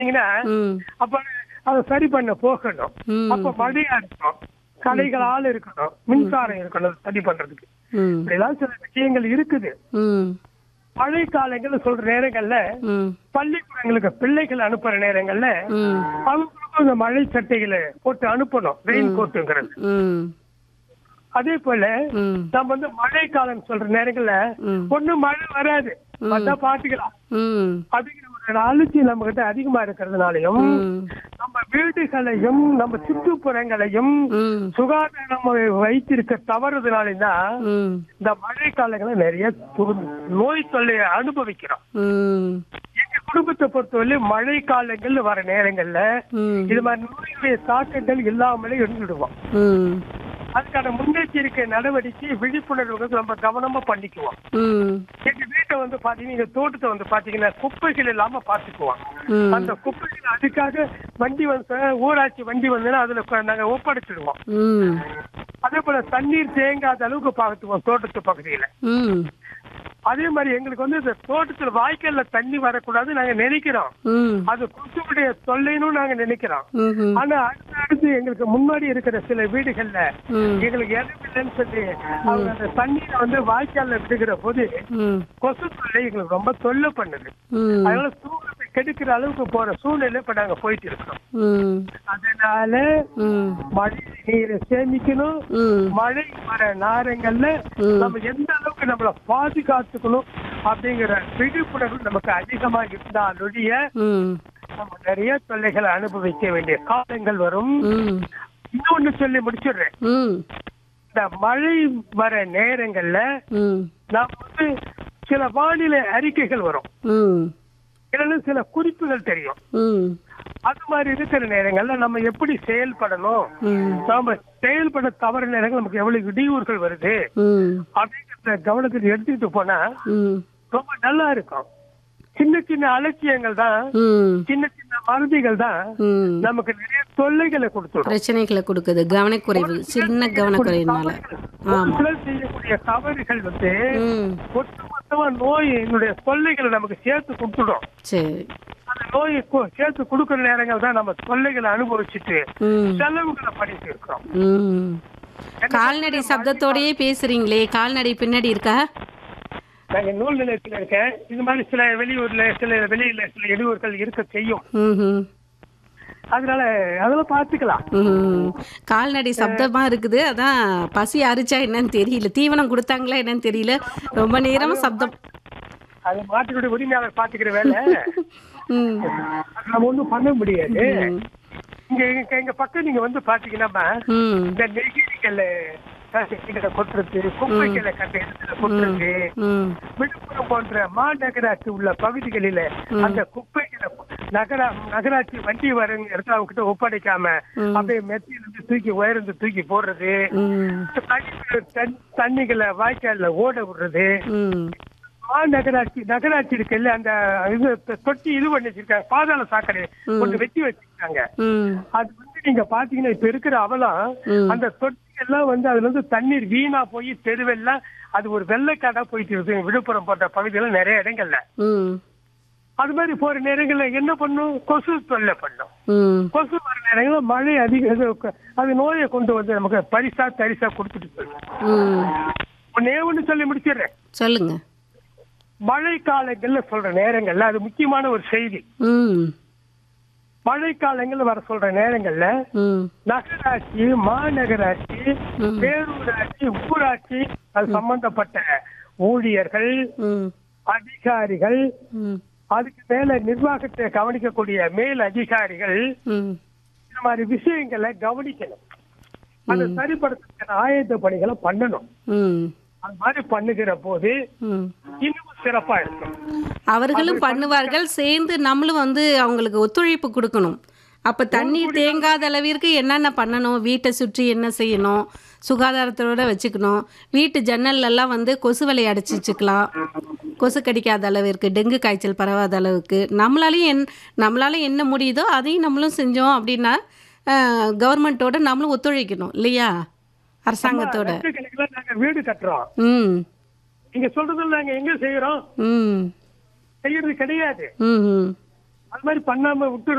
பாத்தீங்கன்னா ம் அப்ப அதை சரி பண்ண போகணும் ம். அப்ப மழையா இருக்கணும் கடைகளால் இருக்கணும் மின்சாரம் இருக்கணும் சரி பண்றதுக்கு ம் இப்படிலாம் சில விஷயங்கள் இருக்குது ம் மழை காலங்கள்ல சொல்ற நேரங்கள்ல ம் பள்ளிக்கூடங்களுக்கு பிள்ளைகள் அனுப்புற நேரங்கள்ல ம் அவங்களுக்கும் இந்த மழை சட்டைகளை போட்டு அனுப்பணும் ரெயின் கோட்டுங்கிறது ம் அதே போல ம் நம்ம வந்து மழை காலம் சொல்ற நேரங்கள்ல ம். ஒண்ணு மழை வராது வந்தா பாத்துக்கலாம் ம் அப்படிங்கிற ஒரு அலட்சியம் நம்ம கிட்ட அதிகமா இருக்கிறதுனாலயும் ம் நம்ம வீடுகளையும் நம்ம சுற்றுப்புறங்களையும் ம் சுகாதாரம் வைத்திருக்க தவறுதனாலும் தான் ம் இந்த மழை காலங்களை நிறைய து- நோய் தொல்லையை அனுபவிக்கிறோம் ம் எங்க குடும்பத்தை பொறுத்தவரை மழை காலங்கள்ல வர நேரங்கள்ல ம் இது மாதிரி நோயுடைய தாக்கங்கள் இல்லாமலே இருந்துடுவோம் ம் அதுக்கான முன்னெச்சரிக்கை நடவடிக்கை விழிப்புணர்வுகள் நம்ம கவனமா பண்ணிக்குவோம் ம் எங்க வீட்டை வந்து பாத்தீங்கன்னா எங்க தோட்டத்தை வந்து பாத்தீங்கன்னா குப்பைகள் இல்லாம பாத்துக்குவோம் ம் அந்த குப்பைகள் அதுக்காக வண்டி வந்து ஊராட்சி வண்டி வந்ததுன்னா அதுல கொ- நாங்க ஒப்படைச்சிடுவோம் ம் அதே போல தண்ணீர் தேங்காத அளவுக்கு பார்த்துக்குவோம் தோட்டத்து பகுதியில ம் அதே மாதிரி எங்களுக்கு வந்து இந்த தோட்டத்துல வாய்க்கால்ல தண்ணி வரக்கூடாது நாங்க நினைக்கிறோம் ம் அது கொசுவுடைய தொல்லைன்னு நாங்க நினைக்கிறோம் ம்ஹும். ஆனா அடுத்து அடுத்து எங்களுக்கு முன்னாடி இருக்கிற சில வீடுகள்ல ம் எங்களுக்கு இடம் இல்லைன்னு சொல்லி அவங்க அந்த தண்ணீரை வந்து வாய்க்கால்ல விடுகிற போது ம் கொசு தொல்லை எங்களுக்கு ரொம்ப தொல்லை பண்ணுது ம் அதனால தூக்கத்தை கெடுக்கிற அளவுக்கு போற சூழ்நிலை இப்ப நாங்க போயிட்டு இருக்கோம் ம் அதனால ம் மழை நீரை சேமிக்கணும் ம் மழை வர நேரங்கள்ல ம். நம்ம எந்த அளவுக்கு நம்மள பாதுகாத்துக்கணும் அப்படிங்கிற விழிப்புணர்வு நமக்கு அதிகமா இருந்தாலொழிய ம் நம்ம நிறைய தொல்லைகளை அனுபவிக்க வேண்டிய காலங்கள் வரும் ம் இன்னொன்னு சொல்லி முடிச்சிடுறேன் ம் இந்த மழை வர நேரங்கள்ல ம் நாம் வந்து சில வானிலை அறிக்கைகள் வரும் ம் இல்லைன்னா சில குறிப்புகள் தெரியும் ம் அது மாதிரி இருக்கிற நேரங்கள்ல நம்ம எப்படி செயல்படணும் ம் நாம செயல்பட தவறு நேரங்கள் நமக்கு எவ்வளவு இடையூறுகள் வருது ம் அப்படிங்கறத கவனத்தில் எடுத்துக்கிட்டு போனா ம் ரொம்ப நல்லா இருக்கும் சின்ன சின்ன அலட்சியங்கள் தான் ம் சின்ன சின்ன மருந்துகள் தான் ம் நமக்கு நிறைய தொல்லைகளை கொடுத்துடும் பிரச்சனைகளை கொடுக்குது கவனக்குறைவு சின்ன கவனக்குறைவினால ஆமா சிலர் செய்யக்கூடிய தவறுகள் வந்து ம் ஒட்டுமொத்தமா நோய் என்னுடைய தொல்லைகளை நமக்கு சேர்த்து கொடுத்துடும் சரி அந்த நோயை கு- சேர்த்து கொடுக்கிற நேரங்கள் தான் நம்ம தொல்லைகளை அனுபவிச்சுட்டு ம் செலவுகளை பண்ணிட்டு இருக்கிறோம் ம் கால்நடை சப்தத்தோடயே பேசுறீங்களே கால்நடை பின்னாடி இருக்கா நாங்க நூல் நிலையத்துல இருக்கேன் இது மாதிரி சில வெளியூர்ல சில வெளியில சில இடையூறுகள் இருக்க செய்யும் ம் அதனால அதெல்லாம் பாத்துக்கலாம் ம் கால்நடை சப்தமா இருக்குது அதான் பசி அரிச்சா என்னன்னு தெரியல தீவனம் கொடுத்தாங்களா என்னன்னு தெரியல ரொம்ப நேரமா சப்தம் அது மாட்டினுடைய உரிமையாளர் பாத்துக்கிற வேலை ம் அது நம்ம ஒண்ணும் பண்ண முடியாது ம். இங்க எங்க எங்க பக்கம் நீங்க வந்து பாத்தீங்கன்னா ம் இந்த நெகிழிகளை கட்டைகளை கொட்டுறது குப்பைகளை கட்ட இடத்துல கொட்டுறது ம் விழுப்புரம் போன்ற மாநகராட்சி உள்ள பகுதிகளில அந்த குப்பைகளை நகரா நகராட்சி வண்டி வரும் இடத்துல அவங்க கிட்ட ஒப்படைக்காம அப்படியே மெத்தியில இருந்து தூக்கி உயர்ந்து தூக்கி போடுறது ம் தண்ணி தண்ணி- தண்ணிகளை வாய்க்கால்ல ஓட விடுறது ம் மாநகராட்சி நகராட்சி இருக்குல்ல அந்த இது தொட்டி இது பண்ணி வச்சிருக்காங்க பாதாள சாக்கடை கொண்டு வெட்டி வச்சிருக்காங்க ம் அது வந்து நீங்க பாத்தீங்கன்னா இப்ப இருக்கிற அவலம் ம். அந்த தொட்டி எல்லாம் வந்து அதுல இருந்து தண்ணீர் வீணா போய் தெருவெல்லாம் அது ஒரு வெள்ளைக்காடா போயிட்டு இருக்கு விழுப்புரம் போன்ற பகுதியில நிறைய இடங்கள்ல ம் அது மாதிரி போற நேரங்கள்ல என்ன பண்ணும் கொசு தொல்லை பண்ணும் ம் கொசு வர நேரங்கள்ல மழை அதிக இது க- அது நோயை கொண்டு வந்து நமக்கு பரிசா தரிசா கொடுத்துட்டு போயிடும் ம் ஒன்னே ஒண்ணு சொல்லி முடிச்சிடுறேன் சொல்லுங்க மழை காலங்கள்ல சொல்ற நேரங்கள்ல அது முக்கியமான ஒரு செய்தி ம் மழை காலங்கள்ல வர சொல்ற நேரங்கள்ல ம் நகராட்சி மாநகராட்சி ம். பேரூராட்சி ஊராட்சி அது சம்பந்தப்பட்ட ஊழியர்கள் ம் அதிகாரிகள் ம் அதுக்கு மேல நிர்வாகத்தை கவனிக்கக்கூடிய மேல் அதிகாரிகள் ம் இந்த மாதிரி விஷயங்களை கவனிக்கணும் அதை சரிப்படுத்துறதுக்கான ஆயத்த பணிகளை பண்ணணும் ம் அது மாதிரி பண்ணுகிற போது ம் இன்னும் சிறப்பா இருக்கும் அவர்களும் பண்ணுவார்கள் சேர்ந்து நம்மளும் வந்து அவங்களுக்கு ஒத்துழைப்பு கொடுக்கணும் அப்போ தண்ணீர் தேங்காத அளவிற்கு என்னென்ன பண்ணணும் வீட்டை சுற்றி என்ன செய்யணும் சுகாதாரத்தோட வச்சுக்கணும் வீட்டு ஜன்னல்ல எல்லாம் வந்து கொசு வலை அடைச்சி வச்சுக்கலாம் கொசு கடிக்காத அளவிற்கு டெங்கு காய்ச்சல் பரவாத அளவுக்கு நம்மளாலையும் என் நம்மளால என்ன முடியுதோ அதையும் நம்மளும் செஞ்சோம் அப்படின்னா கவர்மெண்ட்டோட நம்மளும் ஒத்துழைக்கணும் இல்லையா அரசாங்கத்தோட லட்சக்கணக்கில் நாங்க வீடு கட்டுறோம் ம் நீங்க சொல்றது நாங்க எங்க செய்யறோம் ம் செய்யறது கிடையாது ம் ம் அது மாதிரி பண்ணாம விட்டு